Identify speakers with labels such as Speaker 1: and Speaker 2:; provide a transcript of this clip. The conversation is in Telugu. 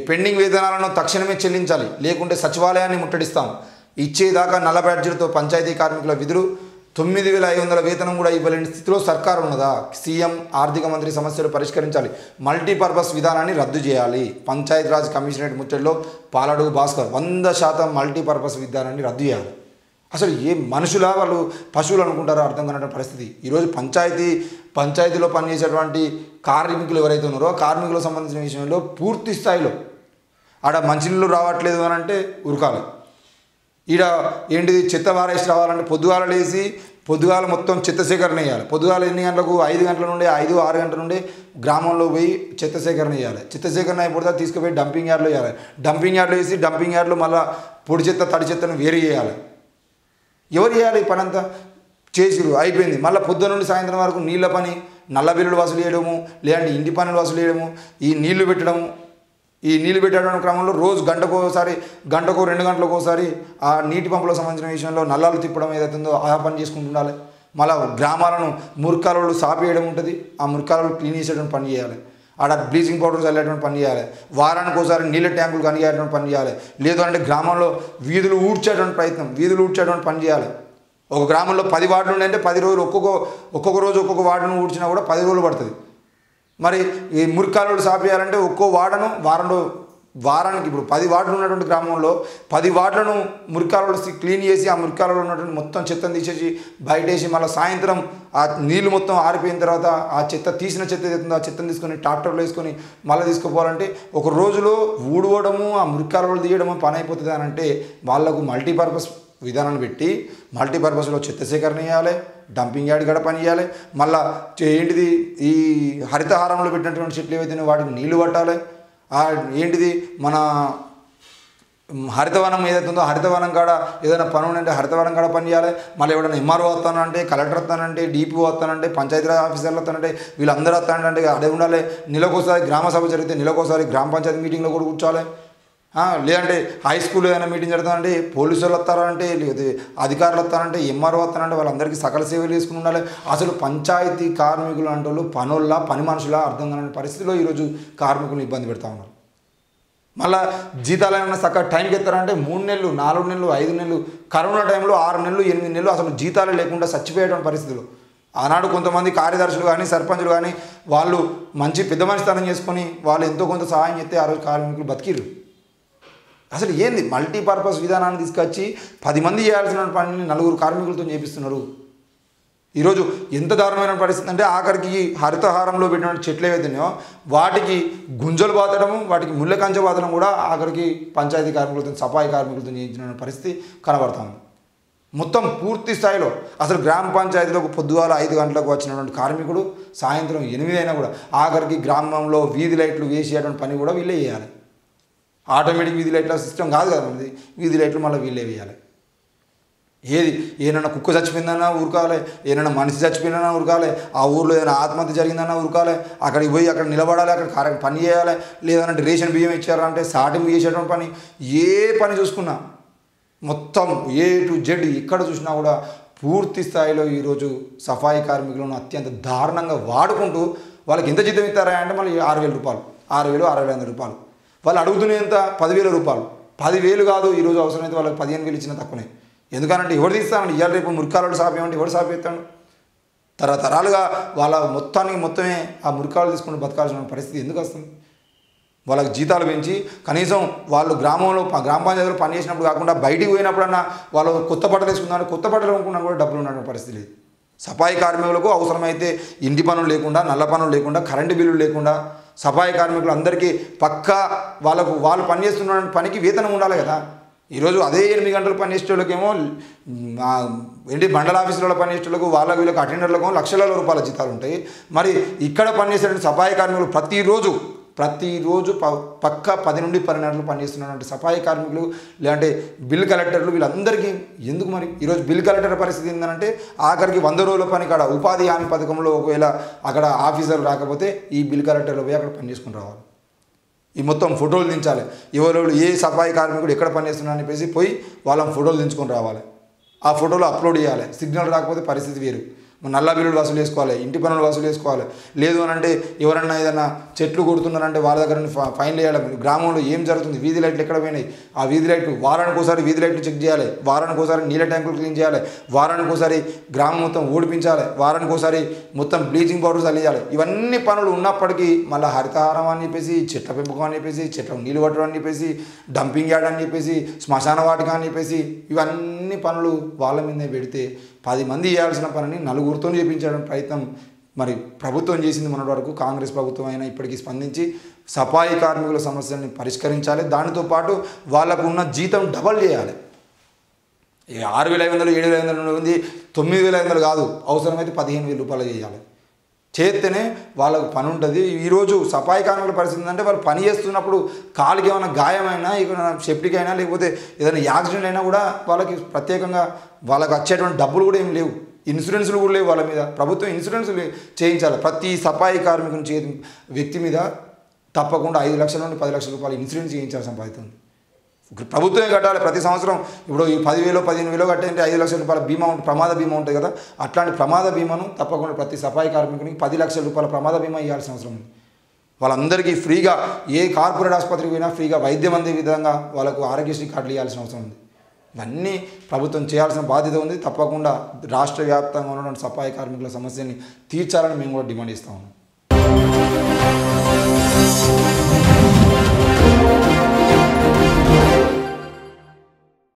Speaker 1: పెండింగ్ వేతనాలను తక్షణమే చెల్లించాలి లేకుంటే సచివాలయాన్ని ముట్టడిస్తాం ఇచ్చేదాకా నల్ల బ్యాడ్జీలతో పంచాయతీ కార్మికుల విధులు తొమ్మిది వేల ఐదు వందల వేతనం కూడా ఇవ్వలేని స్థితిలో సర్కారు ఉన్నదా సీఎం ఆర్థిక మంత్రి సమస్యలు పరిష్కరించాలి మల్టీపర్పస్ విధానాన్ని రద్దు చేయాలి పంచాయతీరాజ్ కమిషనరేట్ ముచ్చట్లో పాలడుగు భాస్కర్ వంద శాతం మల్టీపర్పస్ విధానాన్ని రద్దు చేయాలి అసలు ఏ మనుషులా వాళ్ళు పశువులు అనుకుంటారో అర్థం కానటువంటి పరిస్థితి ఈరోజు పంచాయతీ పంచాయతీలో పనిచేసేటువంటి కార్మికులు ఎవరైతే ఉన్నారో కార్మికులకు సంబంధించిన విషయంలో పూర్తి స్థాయిలో ఆడ మంచినీళ్ళు రావట్లేదు అని అంటే ఉరకాలి ఈడ ఏంటిది చెత్త వారేసి రావాలంటే పొద్దుగాల లేచి పొద్దుగాల మొత్తం చెత్త సేకరణ చేయాలి పొద్దుగాల ఎన్ని గంటలకు ఐదు గంటల నుండి ఐదు ఆరు గంటల నుండి గ్రామంలో పోయి చెత్త సేకరణ చేయాలి చెత్త సేకరణ అయిపోతే తీసుకుపోయి డంపింగ్ యార్డ్లో చేయాలి డంపింగ్ యార్డ్లో వేసి డంపింగ్ యార్డ్లో మళ్ళీ పొడి చెత్త తడి చెత్తను వేరు చేయాలి ఎవరు చేయాలి ఈ పని అంతా చేసిరు అయిపోయింది మళ్ళీ పొద్దున నుండి సాయంత్రం వరకు నీళ్ళ పని నల్ల బిల్లులు వసూలు చేయడము లేదంటే ఇంటి పనులు వసూలు చేయడము ఈ నీళ్లు పెట్టడము ఈ నీళ్లు పెట్టడం క్రమంలో రోజు గంటకు ఒకసారి గంటకు రెండు గంటలకు ఒకసారి ఆ నీటి పంపులకు సంబంధించిన విషయంలో నల్లాలు తిప్పడం ఏదైతుందో ఆ పని చేసుకుంటూ ఉండాలి మళ్ళీ గ్రామాలను మురికాలలో సాపేయడం ఉంటుంది ఆ మురికాలలో క్లీన్ చేసేటువంటి పని చేయాలి ఆడ బ్లీచింగ్ పౌడర్ చల్లేటువంటి పని చేయాలి వారానికి ఒకసారి నీళ్ళ ట్యాంకులు కనిగేటువంటి పని చేయాలి లేదు అంటే గ్రామంలో వీధులు ఊడ్చేటువంటి ప్రయత్నం వీధులు ఊడ్చేటువంటి పని చేయాలి ఒక గ్రామంలో పది వార్డులు ఉన్నాయంటే పది రోజులు ఒక్కొక్క ఒక్కొక్క రోజు ఒక్కొక్క వార్డును ఊడ్చినా కూడా పది రోజులు పడుతుంది మరి ఈ మురికాలు సాపేయాలంటే ఒక్కో వార్డును వారంలో వారానికి ఇప్పుడు పది వార్డులు ఉన్నటువంటి గ్రామంలో పది వార్డులను మురికాలలో క్లీన్ చేసి ఆ మురికాలలో ఉన్నటువంటి మొత్తం చెత్తను తీసేసి బయటేసి మళ్ళీ సాయంత్రం ఆ నీళ్లు మొత్తం ఆరిపోయిన తర్వాత ఆ చెత్త తీసిన చెత్త ఏదైతుందో ఆ చెత్తను తీసుకొని ట్రాక్టర్లో వేసుకొని మళ్ళీ తీసుకుపోవాలంటే ఒక రోజులో ఊడవడము ఆ మురికాలలో తీయడము పని అయిపోతుంది అని అంటే వాళ్ళకు మల్టీపర్పస్ విధానాన్ని పెట్టి మల్టీపర్పస్లో చెత్త సేకరణ చేయాలి డంపింగ్ యార్డ్ కూడా పని చేయాలి మళ్ళా చే- ఏంటిది ఈ హరితహారంలో పెట్టినటువంటి చెట్లు ఏవైతే ఉన్నాయో వాటికి నీళ్లు పట్టాలి ఆ ఏంటిది మన మ్, హరితవనం ఏదైతే ఉందో హరితవనం కాడ ఏదైనా పని ఉందంటే హరితవనం కాడ పని చేయాలి మళ్ళీ ఎవడైనా ఎంఆర్ఓ వస్తానంటే కలెక్టర్ వస్తానంటే డీపీ వస్తానంటే పంచాయతీరాజ్ ఆఫీసర్లు వస్తానంటే వీళ్ళందరూ వస్తానంటే అదే ఉండాలి నెలకోసారి గ్రామ సభ జరిగితే నెలకోసారి గ్రామ పంచాయతీ మీటింగ్లో కూడా కూర్చోవాలి ఆ, లేదంటే హై స్కూల్ ఏదైనా మీటింగ్ జరుగుతుందంటే పోలీసు వాళ్ళు వస్తారంటే లేదా అధికారులు వస్తారంటే ఎంఆర్ఓ వస్తారంటే వాళ్ళందరికీ సకల సేవలు చేసుకుని ఉండాలి అసలు పంచాయతీ కార్మికులు అంటే వాళ్ళు పనుల్లా పని మనుషులా అర్థం కాని పరిస్థితిలో ఈరోజు కార్మికులు ఇబ్బంది పెడతా ఉన్నారు మళ్ళా జీతాలు ఏమైనా చక్కగా టైంకి ఎత్తారంటే మూడు నెలలు నాలుగు నెలలు ఐదు నెలలు కరోనా టైంలో ఆరు నెలలు ఎనిమిది నెలలు అసలు జీతాలు లేకుండా చచ్చిపోయేటువంటి పరిస్థితులు ఆనాడు కొంతమంది కార్యదర్శులు కానీ సర్పంచులు కానీ వాళ్ళు మంచి పెద్ద మనిషితనం చేసుకొని వాళ్ళు ఎంతో కొంత సహాయం చేస్తే ఆ రోజు కార్మికులు బతికిరు అసలు ఏంది మల్టీపర్పస్ విధానాన్ని తీసుకొచ్చి పది మంది చేయాల్సిన పనిని నలుగురు కార్మికులతో చేపిస్తున్నారు ఈరోజు ఎంత దారుణమైన పరిస్థితి అంటే ఆఖరికి హరితహారంలో పెట్టిన చెట్లు ఏవైతున్నాయో వాటికి గుంజలు బాతడము వాటికి ముళ్ళ కంచె బాతడం కూడా ఆఖరికి పంచాయతీ కార్మికులతో సఫాయి కార్మికులతో చేయించిన పరిస్థితి కనబడుతుంది మొత్తం పూర్తి స్థాయిలో అసలు గ్రామ పంచాయతీలకు పొద్దుగాల ఐదు గంటలకు వచ్చినటువంటి కార్మికుడు సాయంత్రం ఎనిమిది అయినా కూడా ఆఖరికి గ్రామంలో వీధి లైట్లు వేసేటువంటి పని కూడా వీళ్ళే చేయాలి ఆటోమేటిక్ వీధి లైట్ల సిస్టమ్ కాదు కదా మనది వీధి లైట్లు మళ్ళీ వీళ్ళే వేయాలి ఏది ఏదైనా కుక్క చచ్చిపోయిందన్నా ఉరకాలి ఏదైనా మనిషి చచ్చిపోయిందన్నా ఉరకాలి ఆ ఊర్లో ఏదైనా ఆత్మహత్య జరిగిందన్నా ఉరకాలి అక్కడికి పోయి అక్కడ నిలబడాలి అక్కడ కార్య పని చేయాలి లేదంటే రేషన్ బియ్యం ఇచ్చారంటే సాటింపు చేసేటువంటి పని ఏ పని చూసుకున్నా మొత్తం ఏ టు జెడ్ ఎక్కడ చూసినా కూడా పూర్తి స్థాయిలో ఈరోజు సఫాయి కార్మికులను అత్యంత దారుణంగా వాడుకుంటూ వాళ్ళకి ఎంత జీతం ఇస్తారా అంటే మళ్ళీ ఆరు వేల రూపాయలు ఆరు వేలు ఆరు వేల వందల రూపాయలు వాళ్ళు అడుగుతున్న ఎంత పదివేల రూపాయలు పదివేలు కాదు ఈరోజు అవసరమైతే వాళ్ళకి పదిహేను వేలు ఇచ్చిన తక్కువనే ఎందుకనంటే ఎవరు తీస్తామండి ఇవాళ రేపు మురికాలు సాపేమంటే ఎవరు సాపేస్తాడు తరతరాలుగా వాళ్ళ మొత్తానికి మొత్తమే ఆ మురికాలు తీసుకుని బతకాల్సిన పరిస్థితి ఎందుకు వస్తుంది వాళ్ళకి జీతాలు పెంచి కనీసం వాళ్ళు గ్రామంలో ప- గ్రామ పంచాయతీలో పనిచేసినప్పుడు కాకుండా బయటికి పోయినప్పుడన్నా వాళ్ళు కొత్త బట్టలు వేసుకున్నారు కొత్త బట్టలు కొనుక్కున్నా కూడా డబ్బులు ఉన్నటువంటి పరిస్థితి లేదు సఫాయి కార్మికులకు అవసరమైతే ఇంటి పనులు లేకుండా నల్ల పనులు లేకుండా కరెంటు బిల్లులు లేకుండా సఫాయి కార్మికులు అందరికీ పక్కా వాళ్ళకు వాళ్ళు పనిచేస్తున్న పనికి వేతనం ఉండాలి కదా ఈరోజు అదే ఎనిమిది గంటలు పనిచేసేటోళ్ళకేమో ఆ, ఏంటి మండల ఆఫీసులలో పనిచేసేటోళ్ళకు వాళ్ళ వీళ్ళకి అటెండర్లకు లక్షల రూపాయల జీతాలు ఉంటాయి మరి ఇక్కడ పనిచేసేటువంటి సఫాయి కార్మికులు ప్రతిరోజు ప్రతిరోజు ప పక్క పది నుండి పన్నెండు గంటలు పనిచేస్తున్నటువంటి సఫాయి కార్మికులు లేదంటే బిల్ కలెక్టర్లు వీళ్ళందరికీ ఎందుకు మరి ఈరోజు బిల్ కలెక్టర్ పరిస్థితి ఏంటంటే ఆఖరికి వంద రోజుల పని కాడ ఉపాధి హామీ పథకంలో ఒకవేళ అక్కడ ఆఫీసర్ రాకపోతే ఈ బిల్ కలెక్టర్లు పోయి అక్కడ పనిచేసుకుని రావాలి ఈ మొత్తం ఫోటోలు దించాలి ఎవరెవరు ఏ సఫాయి కార్మికుడు ఎక్కడ పనిచేస్తున్నారని చెప్పేసి పోయి వాళ్ళని ఫోటోలు దించుకొని రావాలి ఆ ఫోటోలు అప్లోడ్ చేయాలి సిగ్నల్ రాకపోతే పరిస్థితి వేరు నల్ల బిల్లులు వసూలు చేసుకోవాలి ఇంటి పనులు వసూలు చేసుకోవాలి లేదు అని అంటే ఎవరన్నా ఏదైనా చెట్లు కొడుతున్నారంటే వాళ్ళ దగ్గర నుండి ఫ- ఫైన్లు వేయాలి గ్రామంలో ఏం జరుగుతుంది వీధి లైట్లు ఎక్కడ పోయినాయి ఆ వీధి లైట్లు వారానికి ఒకసారి వీధి లైట్లు చెక్ చేయాలి వారానికి ఒకసారి నీళ్ళ ట్యాంకులు క్లీన్ చేయాలి వారానికి ఒకసారి గ్రామం మొత్తం ఓడిపించాలి వారానికి ఒకసారి మొత్తం బ్లీచింగ్ పౌడర్ చల్లియాలి ఇవన్నీ పనులు ఉన్నప్పటికీ మళ్ళీ హరితహారం అని చెప్పేసి చెట్ల పెంపకం అని చెప్పేసి చెట్ల నీళ్ళు పట్టడం అని చెప్పేసి డంపింగ్ యార్డ్ అని చెప్పేసి శ్మశాన వాటిక అని చెప్పేసి ఇవన్నీ పనులు వాళ్ళ మీదే పెడితే పది మంది చేయాల్సిన పనిని నలుగురితో చేపించడం ప్రయత్నం మరి ప్రభుత్వం చేసింది మొన్నటి వరకు కాంగ్రెస్ ప్రభుత్వం అయినా ఇప్పటికీ స్పందించి సఫాయి కార్మికుల సమస్యల్ని పరిష్కరించాలి దానితో పాటు వాళ్ళకు ఉన్న జీతం డబల్ చేయాలి ఈ ఆరు వేల ఐదు వందలు ఏడు వేల ఐదు వందలు ఉంది తొమ్మిది వేల ఐదు వందలు కాదు అవసరమైతే పదిహేను వేల రూపాయలు చేయాలి చేస్తేనే వాళ్ళకు పని ఉంటుంది ఈరోజు సఫాయి కార్మికుల పరిస్థితి ఏంటంటే వాళ్ళు పని చేస్తున్నప్పుడు కాలుకి ఏమైనా గాయమైనా ఏమైనా సెప్టిక్ అయినా లేకపోతే ఏదైనా యాక్సిడెంట్ అయినా కూడా వాళ్ళకి ప్రత్యేకంగా వాళ్ళకి వచ్చేటువంటి డబ్బులు కూడా ఏం లేవు ఇన్సూరెన్స్లు కూడా లేవు వాళ్ళ మీద ప్రభుత్వం ఇన్సూరెన్స్ చేయించాలి ప్రతి సఫాయి కార్మికుని చేతి వ్యక్తి మీద తప్పకుండా ఐదు లక్షల నుండి పది లక్షల రూపాయలు ఇన్సూరెన్స్ చేయించాల్సిన బాధ్యత ఉంది ప్రభుత్వమే కట్టాలి ప్రతి సంవత్సరం ఇప్పుడు ఈ పదివేలు పదిహేను వేలు కట్టేంటే ఐదు లక్షల రూపాయల బీమా ఉంటుంది ప్రమాద బీమా ఉంటుంది కదా అట్లాంటి ప్రమాద బీమాను తప్పకుండా ప్రతి సఫాయి కార్మికునికి పది లక్షల రూపాయల ప్రమాద బీమా ఇవ్వాల్సిన అవసరం ఉంది వాళ్ళందరికీ ఫ్రీగా ఏ కార్పొరేట్ ఆసుపత్రికి పోయినా ఫ్రీగా వైద్యం అందే విధంగా వాళ్ళకు ఆరోగ్యశ్రీ కార్డులు ఇవ్వాల్సిన అవసరం ఉంది ఇవన్నీ ప్రభుత్వం చేయాల్సిన బాధ్యత ఉంది తప్పకుండా రాష్ట్ర వ్యాప్తంగా ఉన్నటువంటి సఫాయి కార్మికుల సమస్యని తీర్చాలని మేము కూడా డిమాండ్ ఇస్తా ఉన్నాం